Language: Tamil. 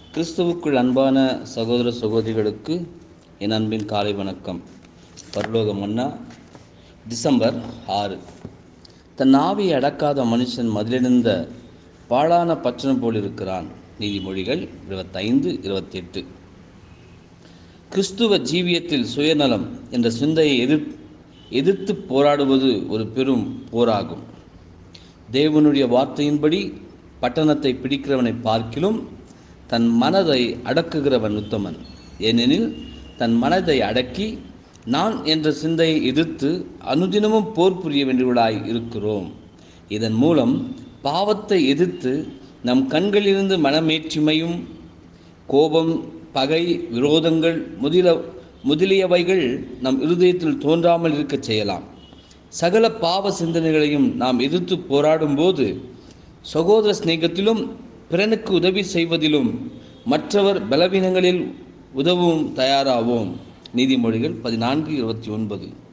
கிறிஸ்துவுக்குள் அன்பான சகோதர சகோதரிகளுக்கு என் அன்பின் காலை வணக்கம் பரலோக மன்னா டிசம்பர் ஆறு தன் ஆவியை அடக்காத மனுஷன் மதிலிருந்த பாழான பச்சனம் போல் இருக்கிறான் நீதிமொழிகள் இருபத்தைந்து இருபத்தெட்டு கிறிஸ்துவ ஜீவியத்தில் சுயநலம் என்ற சிந்தையை எதிர் எதிர்த்து போராடுவது ஒரு பெரும் போராகும் தேவனுடைய வார்த்தையின்படி பட்டணத்தை பிடிக்கிறவனை பார்க்கிலும் தன் மனதை அடக்குகிறவன் உத்தமன் ஏனெனில் தன் மனதை அடக்கி நான் என்ற சிந்தையை எதிர்த்து அனுதினமும் போர் புரிய வேண்டியவர்களாய் இருக்கிறோம் இதன் மூலம் பாவத்தை எதிர்த்து நம் கண்களிலிருந்து மனமேற்றுமையும் கோபம் பகை விரோதங்கள் முதல முதலியவைகள் நம் இருதயத்தில் தோன்றாமல் இருக்கச் செய்யலாம் சகல பாவ சிந்தனைகளையும் நாம் எதிர்த்து போராடும்போது சகோதர சிநேகத்திலும் பிறனுக்கு உதவி செய்வதிலும் மற்றவர் பலவீனங்களில் உதவும் தயாராவோம் நீதிமொழிகள் பதினான்கு இருபத்தி ஒன்பது